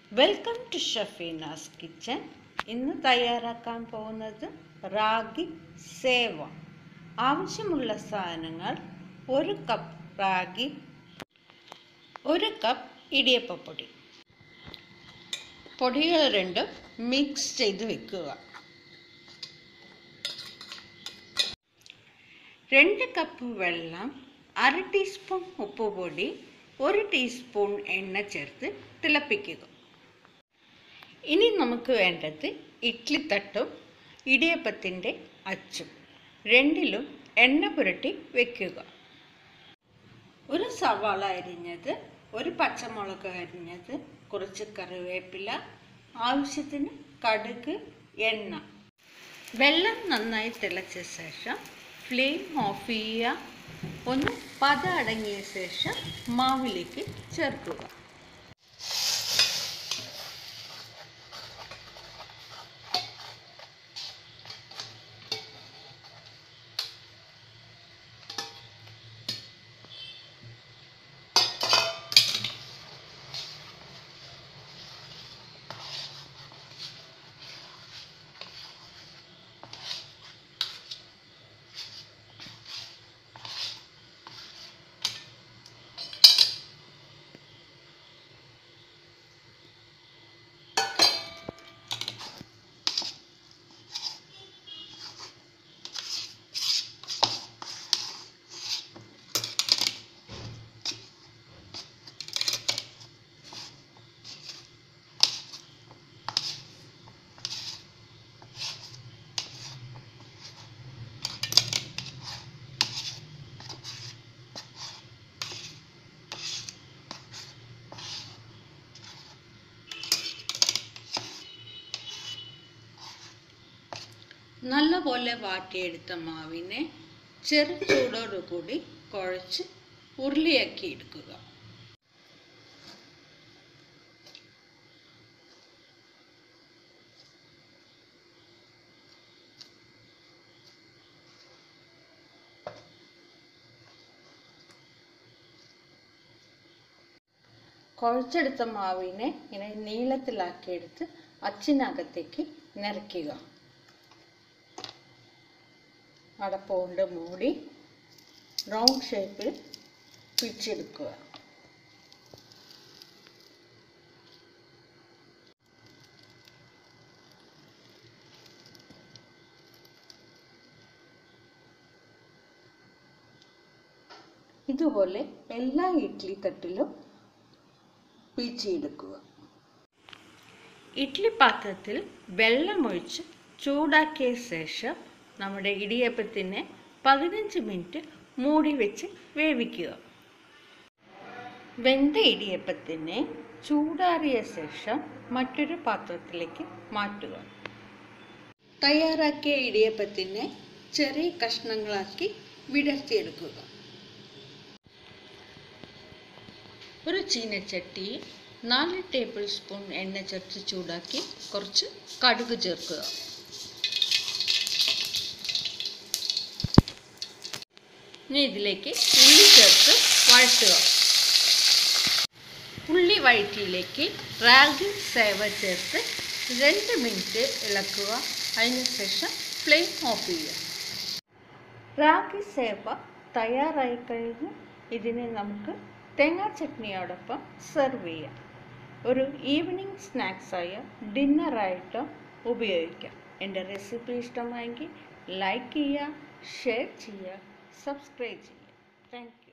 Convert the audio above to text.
welcome to ഷഫീനാസ് kitchen ഇന്ന് തയ്യാറാക്കാൻ പോകുന്നത് റാഗി സേവ ആവശ്യമുള്ള സാധനങ്ങൾ ഒരു കപ്പ് റാഗി ഒരു കപ്പ് ഇടിയപ്പപ്പൊടി പൊടികൾ രണ്ടും മിക്സ് ചെയ്ത് വെക്കുക രണ്ട് കപ്പ് വെള്ളം അര ടീസ്പൂൺ ഉപ്പുപൊടി ഒരു ടീസ്പൂൺ എണ്ണ ചേർത്ത് തിളപ്പിക്കുക ഇനി നമുക്ക് വേണ്ടത് ഇഡ്ലിത്തട്ടും ഇടിയപ്പത്തിൻ്റെ അച്ചും രണ്ടിലും എണ്ണ പുരട്ടി വെക്കുക ഒരു സവാള അരിഞ്ഞത് ഒരു പച്ചമുളക് അരിഞ്ഞത് കുറച്ച് കറിവേപ്പില ആവശ്യത്തിന് കടുക് എണ്ണ വെള്ളം നന്നായി തിളച്ച ശേഷം ഫ്ലെയിം ഓഫ് ചെയ്യുക ഒന്ന് പത അടങ്ങിയ ശേഷം മാവിലേക്ക് ചേർക്കുക നല്ലപോലെ വാട്ടിയെടുത്ത മാവിനെ ചെറു ചൂടോടുകൂടി കുഴച്ച് ഉരുളിയാക്കി എടുക്കുക കുഴച്ചെടുത്ത മാവിനെ ഇങ്ങനെ നീളത്തിലാക്കിയെടുത്ത് അച്ചിനകത്തേക്ക് നിറയ്ക്കുക അടപ്പ് കൊണ്ട് മൂടി റൗണ്ട് ഷേപ്പിൽ പിടിച്ചെടുക്കുക ഇതുപോലെ എല്ലാ ഇഡ്ഡലി തട്ടിലും പിച്ചിയെടുക്കുക ഇഡ്ഡലി പാത്രത്തിൽ വെള്ളമൊഴിച്ച് ചൂടാക്കിയ ശേഷം നമ്മുടെ ഇടിയപ്പത്തിനെ പതിനഞ്ച് മിനിറ്റ് മൂടി വെച്ച് വേവിക്കുക വെന്ത ഇടിയപ്പത്തിനെ ചൂടാറിയ ശേഷം മറ്റൊരു പാത്രത്തിലേക്ക് മാറ്റുക തയ്യാറാക്കിയ ഇടിയപ്പത്തിനെ ചെറിയ കഷ്ണങ്ങളാക്കി വിടർത്തിയെടുക്കുക ഒരു ചീനച്ചട്ടി നാല് ടേബിൾ സ്പൂൺ എണ്ണ ചേർത്ത് ചൂടാക്കി കുറച്ച് കടുക് ചേർക്കുക ഇനി ഇതിലേക്ക് ഉള്ളി ചേർത്ത് വഴറ്റുക ഉള്ളി വഴറ്റിയിലേക്ക് റാഗി സേവ ചേർത്ത് രണ്ട് മിനിറ്റ് ഇളക്കുക അതിനുശേഷം ഫ്ലെയിം ഓഫ് ചെയ്യുക റാഗി സേവ തയ്യാറായി കഴിഞ്ഞ് ഇതിനെ നമുക്ക് തേങ്ങാ ചട്നിയോടൊപ്പം സെർവ് ചെയ്യാം ഒരു ഈവനിങ് സ്നാക്സായ ഡിന്നറായിട്ടോ ഉപയോഗിക്കാം എൻ്റെ റെസിപ്പി ഇഷ്ടമായെങ്കിൽ ലൈക്ക് ചെയ്യുക ഷെയർ ചെയ്യുക സബ്സ്ക്രൈബ് ചെയ്യുക താങ്ക് യു